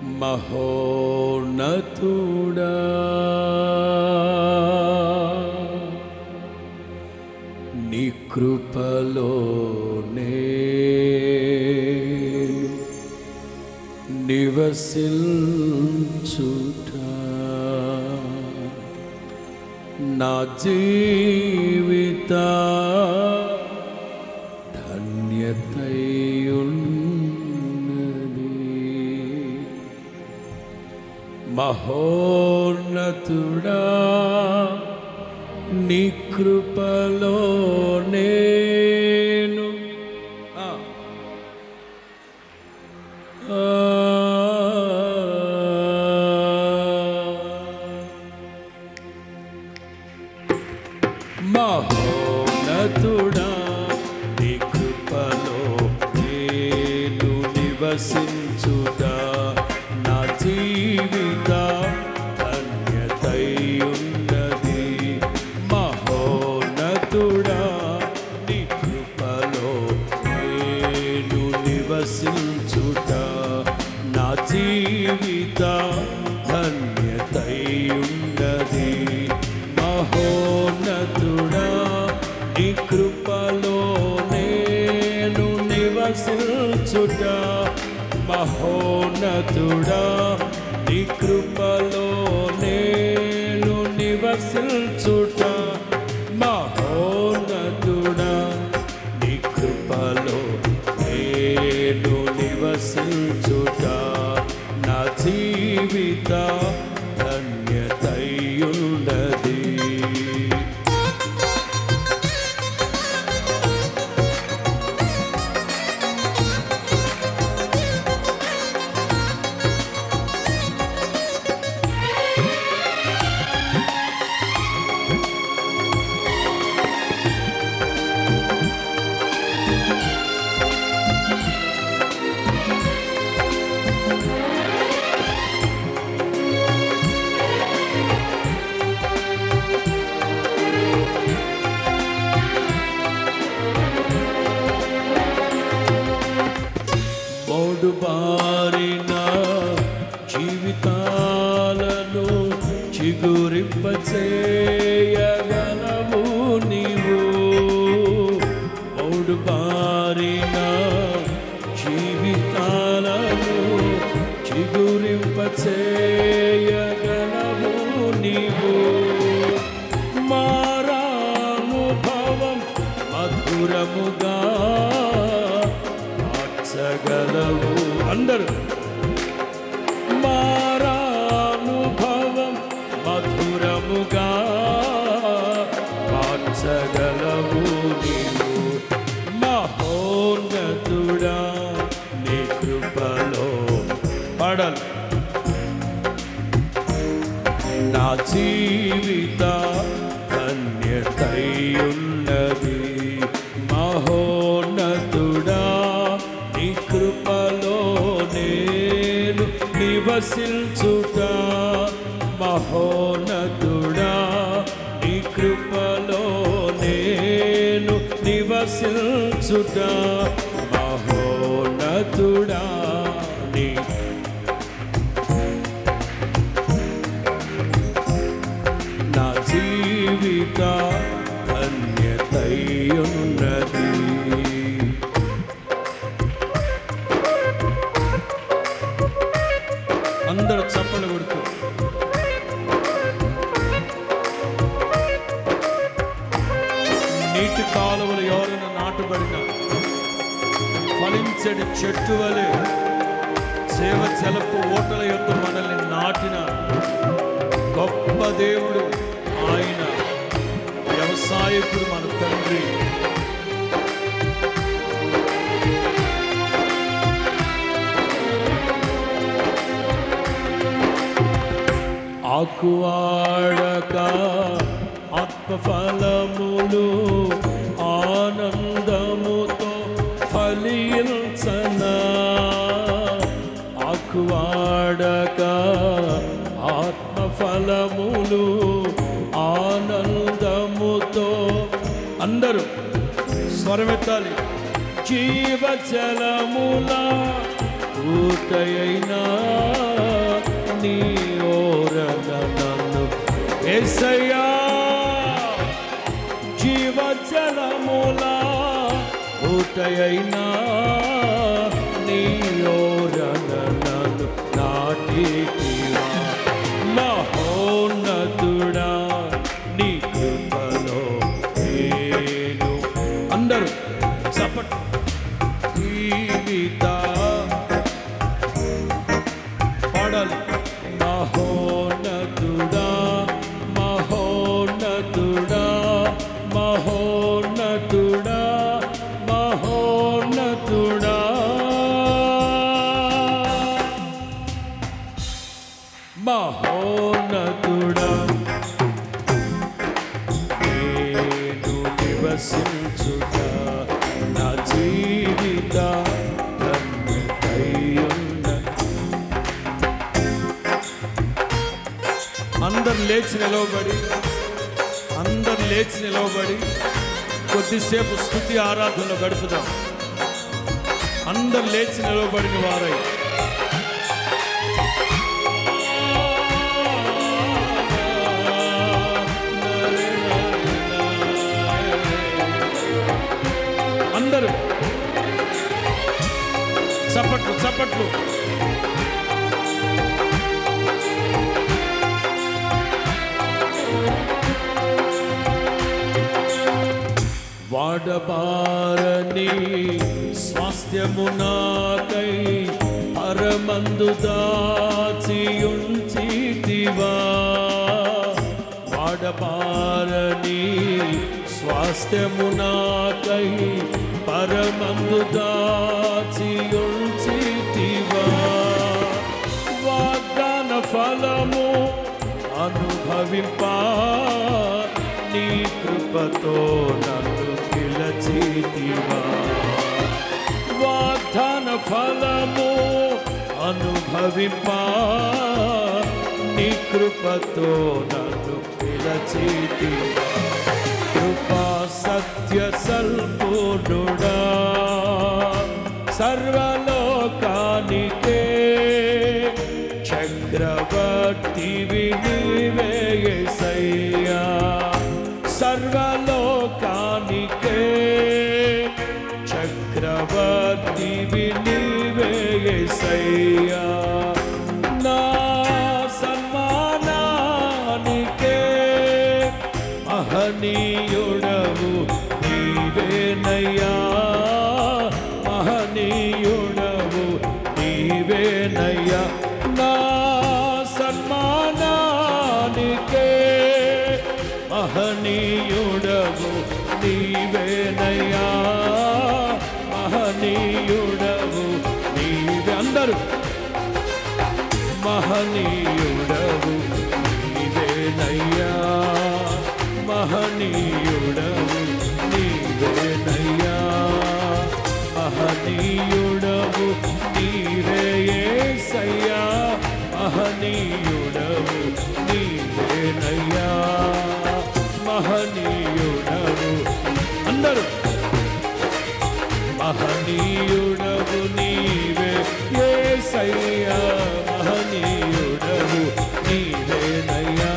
మహోన్నతుడా నీ కృపలో నేను నివసిల్చుట నా జీవిత ధన్యతయున్నది మహోన్నతుడా నీ కృపలో నేను ఆ. ఆ. మహోన్నతుడా నీ కృపలో నేను నివసించుదా నా జీవిత ధన్యతయున్నది మహోన్నతుడా నీ కృపలో నేను నివసించుట నా జీవిత ధన్యతయున్నది మహోన్నతుడా నీ కృపలో నేను నివసించుట మహోన్నతుడా నీ కృపలో నేను నివసించుట మహోన్నతుడా నీ కృపలో నేను నివసించుట నా జీవిత ధన్యతయున్నది మోడు బారిన జీవితాలను చిగురింపచేయగలవు నీవు మోడు బారిన జీవితాలను చిగురింపచేయగలవు నీవు మారానుభవం మధురముగా మార్చగలవు అందరూ మారానుభవం మధురముగా మార్చగలవు నీవు మహోన్నతుడా నీ కృపలో పడలు నా జీవిత ధన్యతయున్నది మహోన్నతుడా నీ కృపలో నేను నివసించుట మహోన్నతుడా నీ కృపలో నేను నివసించుట మహోన్నతుడా నీ నా జీవిత ధన్యతయున్నది అందరూ చప్పలు కొడుతూ నీటి కాలువలు ఎవరైనా నాటుబడిన ఫలించడి చెట్టు వలె సేవ చెలపు ఓటల యొక్క మనల్ని నాటిన గొప్ప దేవుడు ఆయన వ్యవసాయకుడు మన తండ్రి ఆకువాడక ఆత్మఫలములు ఆనందముతో ఫలించనా ఆకువాడక ఆత్మఫలములు ఆనందముతో అందరూ స్వరమెత్తాలి జీవజలముల ఊటైనా నీ ఓరన నన్ను ఏసయ్యా జీవజలములా ఊటయైనా నీ ఓరన నన్ను నాటికివా మహోన్నతుడా నీ కృపలో నేను అందరూ చప్పట్ జీవిత పాడాలి మహోన్నతుడా మహోన్నతుడా మహోన్నతుడా మహోన్నతుడా మహోన్నతుడా నేను నివసించుట నా జీవిత ధన్యతయున్న అందరు లేచి నిలవబడి అందరు లేచి నిలవబడి కొద్దిసేపు స్థుతి ఆరాధనలో గడుపుదాం అందరు లేచి నిలవబడిన వారై అందరూ చప్పట్లు చప్పట్లు వాడబారని స్వాస్థ్యము నాకై పరమందు దాచియుంచితివా వాడబారని స్వాస్థ్యము నాకై పరమందు దాచియుంచితివా వాగ్దాన ఫలము అనుభవింపా నీ కృపతో నన్ను పిలచితివా వాగ్దాన ఫలము అనుభవింపా నీ కృపతో నన్ను పిలచితివా కృపా సత్య సల్పూర్ణుడా సర్వలోకానికే చక్రవర్తి వినివేసయ్యా సర్వలోకానికే చక్రవర్తి వినివేసయ్యా నా సన్మానానికే మహనీయుడవు నీవేనయ్యా మహనీయుడవు నీవేనయ్యా నా సన్మానానికే మహనీయుడవు నీవేనయ్యా మహనీయుడవు నీవే అందరూ మహనీయుడవు నీవేనయ్యా మహనీయుడవు నీవేనయ్యా మహనీయుడవు నీవేసయ్యా మహనీయుడవు నీవేనయ్యా మహనీయుడవు అందరూ మహనీయుడవు నీవే యేసయ్యా మహనీయుడవు నీవేనయ్యా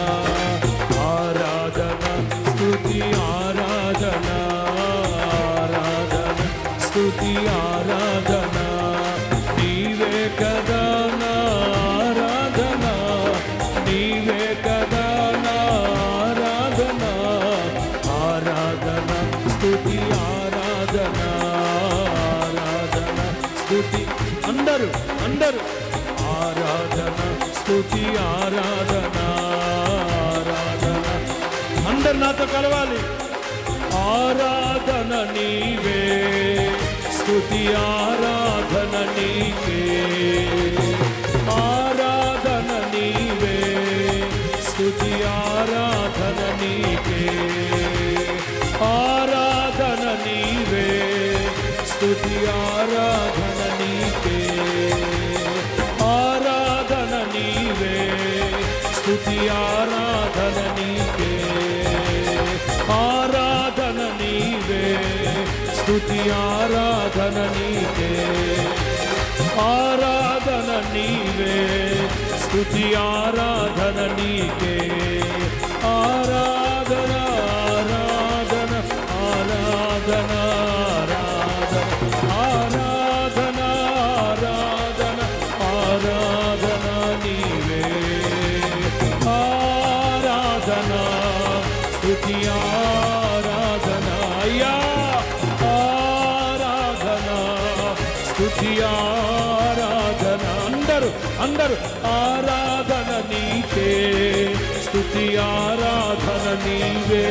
ఆరాధన స్తుతి ఆరాధన ఆరాధన స్తుతి ఆరాధన నీవే కదా నా ఆరాధన నీవే కదా నా ఆరాధన ఆరాధన స్తుతి ఆరాధన ఆరాధన స్తుతి అందరూ అందరూ ఆరాధన స్తుతి ఆరాధన ఆరాధన అందరు నాతో కలవాలి ఆరాధన నీవే స్తుతి ఆరాధన నీకే ఆరాధన నీవే స్తుతి ఆరాధన నీకే ఆరాధన నీవే స్తుతి ఆరాధన నీకే ఆరాధన నీవే స్తుతి ఆరాధన నీకే ఆరాధన నీవే స్తుతి ఆరాధన నీకే ఆరాధన నీవే స్తుతి ఆరాధన నీకే ఆరాధన ఆరాధన ఆరాధన ఆరాధన ఆరాధన ఆరాధన నీవే ఆరాధన స్తుతి ఆరాధన అయ్యా ఆరాధన స్తుతి ఆరాధన అందరూ అందరూ ఆరాధన నీకే స్తుతి ఆరాధన నీవే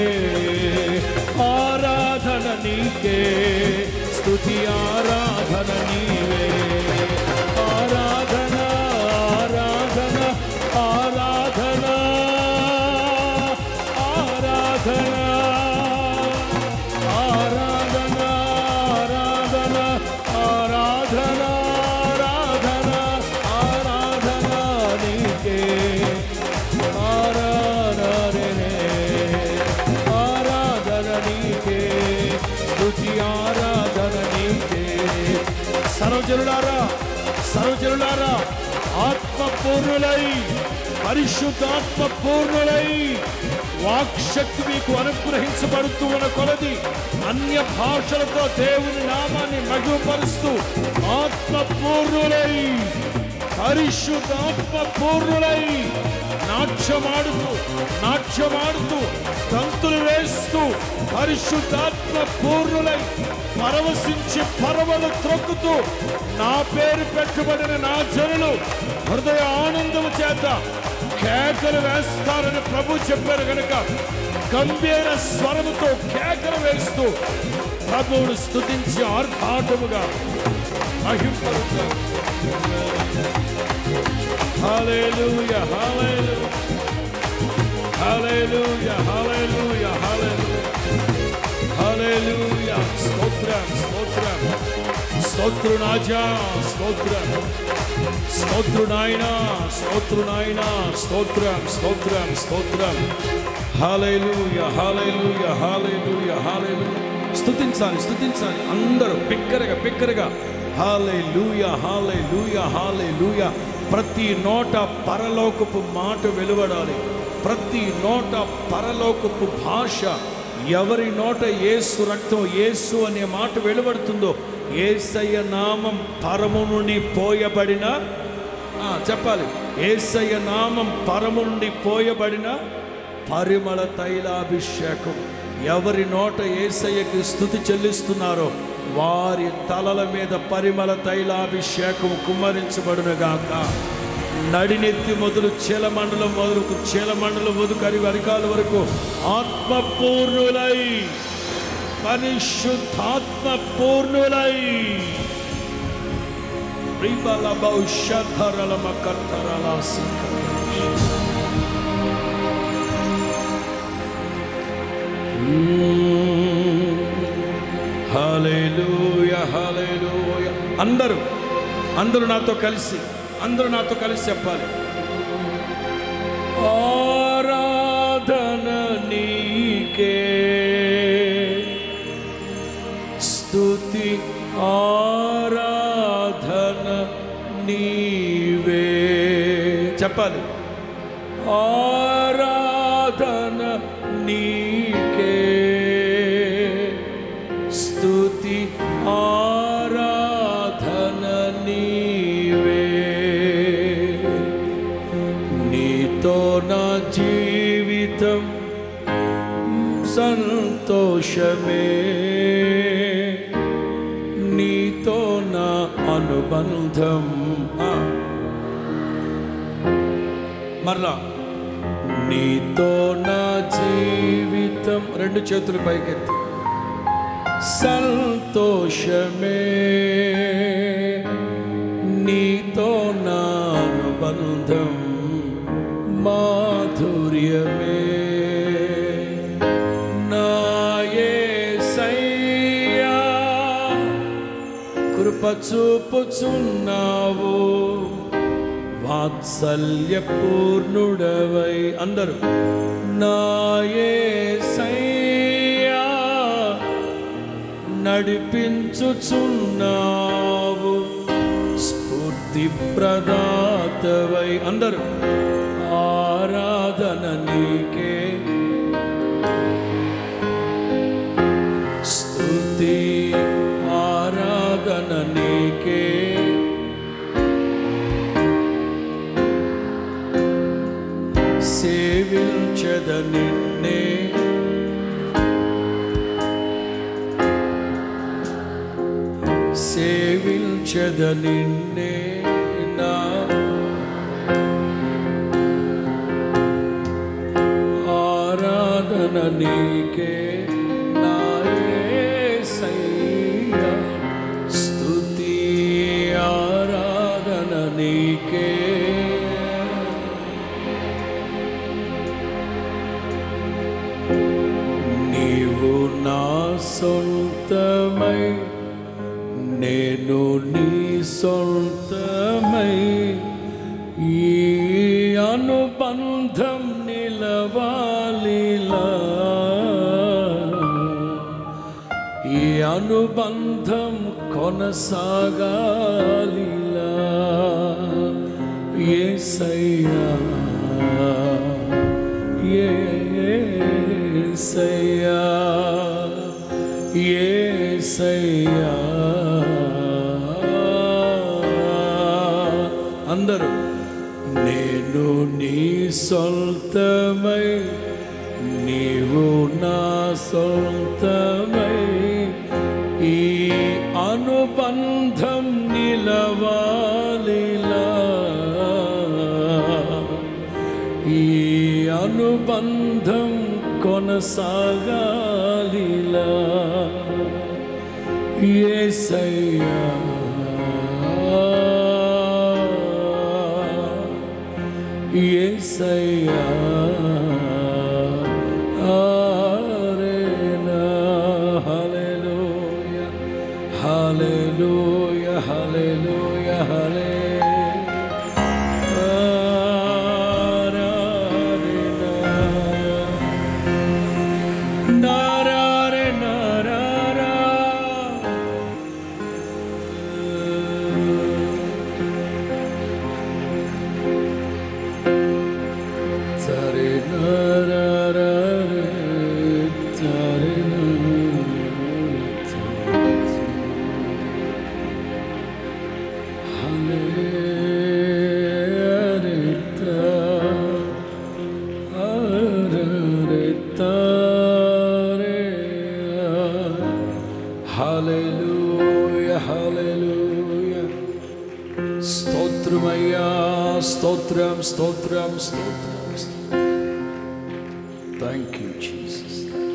ఆరాధన నీకే స్తుతి ఆరాధన నీవే ఆరాధన ఆరాధన ఆరాధన ఆరాధన ఆరాధన ఆరాధన ఆరాధన ఆరాధన ఆరాధన నీకే ఆరాధనే ఆరాధన నీకే స్తుతి ఆరాధన నీకే సర్వజనులారా సర్వజనులారా ఆత్మ పూర్ణులై పరిశుద్ధాత్మ పూర్ణులై వాక్శక్తి మీకు అనుగ్రహించబడుతూ ఉన్న కొలది అన్య భాషలతో దేవుని నామాన్ని మగుపరుస్తూ ఆత్మ పూర్ణులై పరిశుద్ధాత్మ పూర్ణులై నాట్యమాడుతూ నాట్యమాడుతూ తంతులు వేస్తూ పరిశుద్ధాత్మ పూర్ణులై పరవశించి పరవలు త్రొక్కుతూ నా పేరు పెట్టుబడిన నా జనులు హృదయ ఆనందము చేత కేకలు వేస్తారని ప్రభు చెప్పారు కనుక గంభీర స్వరముతో కేకలు వేస్తూ ప్రభువును స్తుతించి ఆర్భాటముగా మహింపరుతారు Hallelujah, hallelujah. Hallelujah, hallelujah, hallelujah. Hallelujah. స్తోత్రం స్తోత్రం స్తోత్రు నాజా స్తోత్రం స్తోత్రు నాయన స్తోత్రు నాయన స్తోత్రం స్తోత్రం స్తోత్రం హాలేలుయ హాలేలుయ హాలేలుయ హాలేలుయ స్తుతించాలి స్తుతించాలి అందరూ బిక్కరగా బిక్కరగా హాలేలుయ హాలేలుయ హాలేలుయ ప్రతి నోట పరలోకపు మాట వెలువడాలి ప్రతి నోట పరలోకపు భాష ఎవరి నోట యేసు రక్తం యేసు అనే మాట వెలువడుతుందో ఏసయ్య నామం పరము నుండి పోయబడిన ఆ, చెప్పాలి ఏసయ్య నామం పరము నుండి పోయబడిన పరిమళ తైలాభిషేకం ఎవరి నోట ఏసయ్యకి స్థుతి చెల్లిస్తున్నారో వారి తలల మీద పరిమళ తైలాభిషేకం కుమ్మరించబడునుగాక నడినెత్తి మొదలు చీలమండలం మొదలుకు చీలమండలం మొదలు వరికాల వరకు ఆత్మపూర్ణులై పరిశుద్ధాత్మ పూర్ణులై రిబల భవిష్యధరల మకత్తరల హల్లెలూయ హల్లెలూయ అందరూ అందరూ నాతో కలిసి అందరూ నాతో కలిసి చెప్పాలి ఆరాధన నీకే స్తుతి ఆరాధన నీవే చెప్పాలి ఆరాధన నీకే స్తుతి ఆరాధన నీవే నీతో నా జీవితం సంతోషమే నీతో నా అనుబంధం ఆ. మరలా నీతో నా జీవితం రెండు చేతులు పైకెత్తి సంతోషమే నీతో నా అనుబంధం మాధుర్యమే నాయసయ్యా కృప చూపుచున్నావు వాత్సల్య పూర్ణుడవై అందరూ నాయసయ్యా నడిపించుచున్నావు స్ఫూర్తి ప్రదాతవై అందరూ ఆరాధన నీకే స్తుతి ఆరాధన నీకే సేవించద నిన్నే సేవించద నిన్నే నా ఆరాధన నీకే నా యేసయ్యా స్తుతి ఆరాధన నీకే నీవు నా సొంతమై నేను నీ సొంతమై ఈ అనుబంధం నిలవాలిలా ఈ అనుబంధం కొనసాగాలిలా ఏసయ్యా ఏసయ్యా ఏసయ్యా అందరూ నేను నీ సొంతమై నీవు నా సొంతమై ఈ అనుబంధం నిలవాలిలా ఈ అనుబంధం కొనసాగాలిలా ఏసయ్యా ఏసయ్యా ఆరేనా హల్లెలూయా హల్లెలూయా హల్లెలూయా హల్లెలూయా హల్లెలూయా హల్లెలూయా స్తోత్రమయ్యా స్తోత్రం స్తోత్రం స్తోత్రం థ్యాంక్ యూ